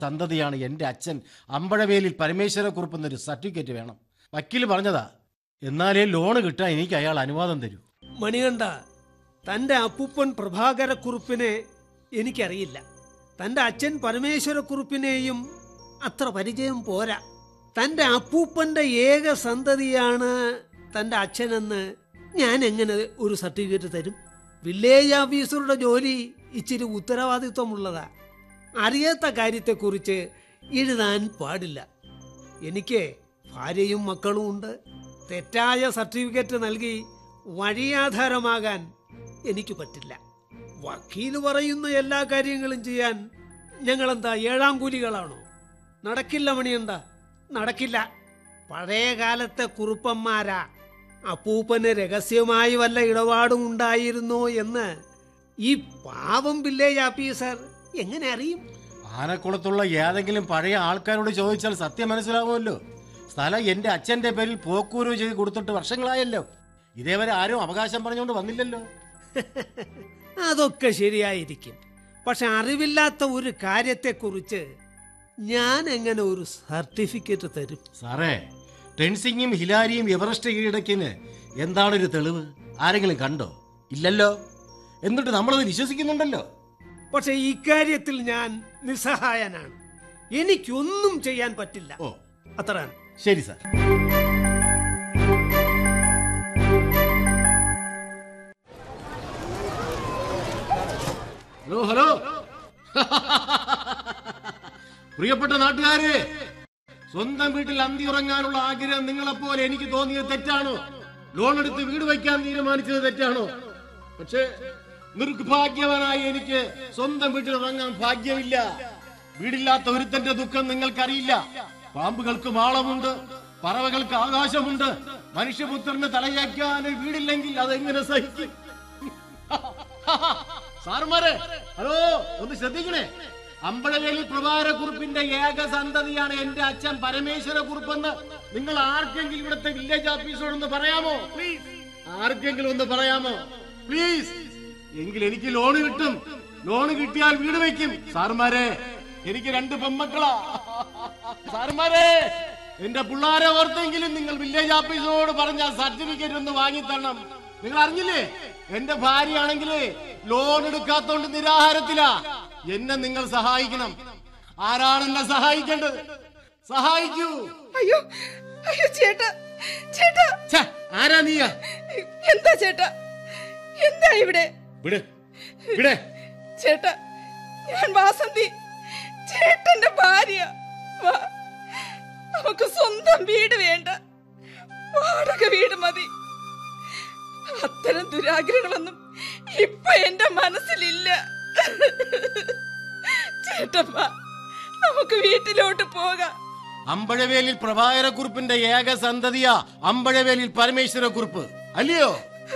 സന്തതിയാണ് എൻ്റെ അച്ഛൻ അമ്പഴവേലിൽ പരമേശ്വരക്കുറിപ്പ് എന്നൊരു സർട്ടിഫിക്കറ്റ് വേണം വക്കീൽ പറഞ്ഞതാ എന്നാലേ ലോണ് കിട്ടാൻ എനിക്ക് അയാൾ അനുവാദം തരൂ മണികണ്ഠ തന്റെ അപ്പൂപ്പൻ പ്രഭാകരക്കുറുപ്പിനെ എനിക്കറിയില്ല തന്റെ അച്ഛൻ പരമേശ്വരക്കുറുപ്പിനെയും അത്ര പരിചയം പോരാ തന്റെ അപ്പൂപ്പന്റെ ഏക സന്തതിയാണ് തന്റെ അച്ഛനെന്ന് ഞാൻ എങ്ങനെ ഒരു സർട്ടിഫിക്കറ്റ് തരും വില്ലേജ് ഓഫീസറുടെ ജോലി ഇച്ചിരി ഉത്തരവാദിത്വമുള്ളതാ അറിയാത്ത കാര്യത്തെക്കുറിച്ച് എഴുതാൻ പാടില്ല എനിക്ക് ഭാര്യയും മക്കളും ഉണ്ട് തെറ്റായ സർട്ടിഫിക്കറ്റ് നൽകി വഴിയാധാരമാകാൻ എനിക്ക് പറ്റില്ല വക്കീല് പറയുന്ന എല്ലാ കാര്യങ്ങളും ചെയ്യാൻ ഞങ്ങളെന്താ ഏഴാം കൂലികളാണോ നടക്കില്ല മണിയെന്താ നടക്കില്ല പഴയ കാലത്തെ കുറുപ്പന്മാരാ അപ്പൂപ്പന് രഹസ്യമായി വല്ല ഇടപാടും ഉണ്ടായിരുന്നോ എന്ന് ഈ പാവം വില്ലേജ് ഓഫീസർ എങ്ങനെ അറിയും ആനക്കുളത്തുള്ള ഏതെങ്കിലും പഴയ ആൾക്കാരോട് ചോദിച്ചാൽ സത്യം മനസ്സിലാവുമല്ലോ സ്ഥലം എൻ്റെ അച്ഛൻ്റെ പേരിൽ പോക്കൂരു ചെയ്ത് കൊടുത്തിട്ട് വർഷങ്ങളായല്ലോ ഇതേവരെ ആരും അവകാശം പറഞ്ഞുകൊണ്ട് വന്നില്ലല്ലോ അതൊക്കെ ശരിയായിരിക്കും പക്ഷെ അറിവില്ലാത്ത ഒരു കാര്യത്തെക്കുറിച്ച് ഞാൻ എങ്ങനെ ഒരു സർട്ടിഫിക്കറ്റ് തരും സാറേ ടെൻസിങ്ങും ഹിലാരിയും എവറസ്റ്റ് കീഴടക്കിന് എന്താണൊരു തെളിവ് ആരെങ്കിലും കണ്ടോ ഇല്ലല്ലോ എന്നിട്ട് നമ്മളത് വിശ്വസിക്കുന്നുണ്ടല്ലോ പക്ഷെ ഇക്കാര്യത്തിൽ ഞാൻ നിസ്സഹായനാണ് എനിക്കൊന്നും ചെയ്യാൻ പറ്റില്ല ഓ അത്രയാണ് ശരി സാർ ഹലോ ഹലോ പ്രിയപ്പെട്ട നാട്ടുകാരെ സ്വന്തം വീട്ടിൽ അന്തി ഉറങ്ങാനുള്ള ആഗ്രഹം നിങ്ങളെപ്പോലെ എനിക്ക് തോന്നിയത് തെറ്റാണോ ലോൺ എടുത്ത് വീട് വയ്ക്കാൻ തീരുമാനിച്ചത് തെറ്റാണോ പക്ഷേ നിർഭാഗ്യവനായി എനിക്ക് സ്വന്തം വീട്ടിൽ ഉറങ്ങാൻ ഭാഗ്യമില്ല വീടില്ലാത്ത ഒരുത്തന്റെ ദുഃഖം നിങ്ങൾക്കറിയില്ല പാമ്പുകൾക്ക് മാളമുണ്ട് പറവകൾക്ക് ആകാശമുണ്ട് മനുഷ്യപുത്രന് തലയാക്കാൻ വീടില്ലെങ്കിൽ അതെങ്ങനെ സഹിക്കും സാറുമാരെ ഹലോ ഒന്ന് ശ്രദ്ധിക്കണേ അമ്പഴവേലി പ്രഭാരക്കുറിപ്പിന്റെ ഏക സന്തതിയാണ് എന്റെ അച്ഛൻ പരമേശ്വര കുറുപ്പെന്ന് നിങ്ങൾ ആർക്കെങ്കിലും ഇവിടുത്തെ വില്ലേജ് ഓഫീസറോടൊന്ന് പറയാമോ പ്ലീസ് ആർക്കെങ്കിലും ഒന്ന് പറയാമോ പ്ലീസ് എങ്കിൽ എനിക്ക് ലോണ് കിട്ടും ലോണ് കിട്ടിയാൽ വീട് വെക്കും സാറുമാരെ എനിക്ക് രണ്ട് പെമ്മക്കളാ സാറുമാരെ എന്റെ പിള്ളാരെ ഓർത്തെങ്കിലും നിങ്ങൾ വില്ലേജ് ഓഫീസറോട് പറഞ്ഞ സർട്ടിഫിക്കറ്റ് ഒന്ന് വാങ്ങിത്തരണം നിങ്ങൾ അറിഞ്ഞില്ലേ എന്റെ ഭാര്യയാണെങ്കിൽ ലോൺ എടുക്കാത്തോണ്ട് നിരാഹാരത്തിലാ എന്നെ നിങ്ങൾ സഹായിക്കണം ആരാണ് എന്നെ സഹായിക്കേണ്ടത് സഹായിക്കൂ അയ്യോ അയ്യോ ചേട്ടാ ചേട്ടാ ഛെ, ആരാ നീയാ എന്താ ചേട്ടാ എന്താ ഇവിടെ വിട് വിടെ ചേട്ടാ ഞാൻ വാസന്തി ചേട്ടന്റെ ഭാര്യ വാ നമുക്ക് സ്വന്തം വീട് വേണ്ട വാടക വീട് മതി അത്തരം ദുരാഗ്രഹങ്ങളൊന്നും ഇപ്പൊ എന്റെ മനസ്സിലില്ല ചേട്ടമ്മ നമുക്ക് വീട്ടിലോട്ട് പോകാം അമ്പഴവേലിൽ പ്രഭാകരക്കുറിപ്പിന്റെ ഏക സന്തതിയാ അമ്പഴവേലിൽ പരമേശ്വരക്കുറിപ്പ് അല്ലയോ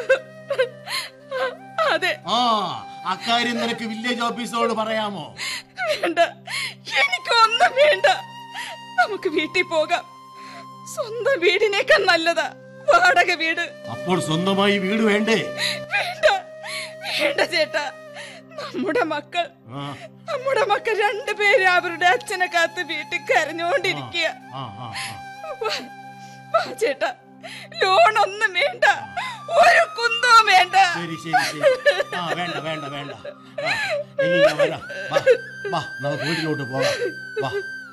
അതെ ആ അക്കാര്യം നിനക്ക് വില്ലേജ് ഓഫീസറോട് പറയാമോ വേണ്ട എനിക്കൊന്നും വേണ്ട നമുക്ക് വീട്ടിൽ പോകാം സ്വന്തം വീടിനേക്കാൾ നല്ലതാ വാടക വീട് അപ്പോൾ സ്വന്തമായി വീട് വേണ്ടേ വേണ്ട വേണ്ട ചേട്ടാ നമ്മുടെ മക്കൾ ആ, നമ്മുടെ മക്കൾ രണ്ടുപേരും അവരുടെ അച്ഛനെ കാത്ത് വീട്ടിൽ കരഞ്ഞോണ്ടിരിക്കുക ആ, ആ, ആ. വാ, വാ ചേട്ടാ ലോൺ ഒന്നും വേണ്ട ഒരു കുന്തവും വേണ്ട ശരി ശരി ശരി ആ വേണ്ട വേണ്ട വേണ്ട ആ, ഇനി ഞാൻ വരാം. വാ, വാ നമുക്ക് വീട്ടിലോട്ട് പോകാം വാ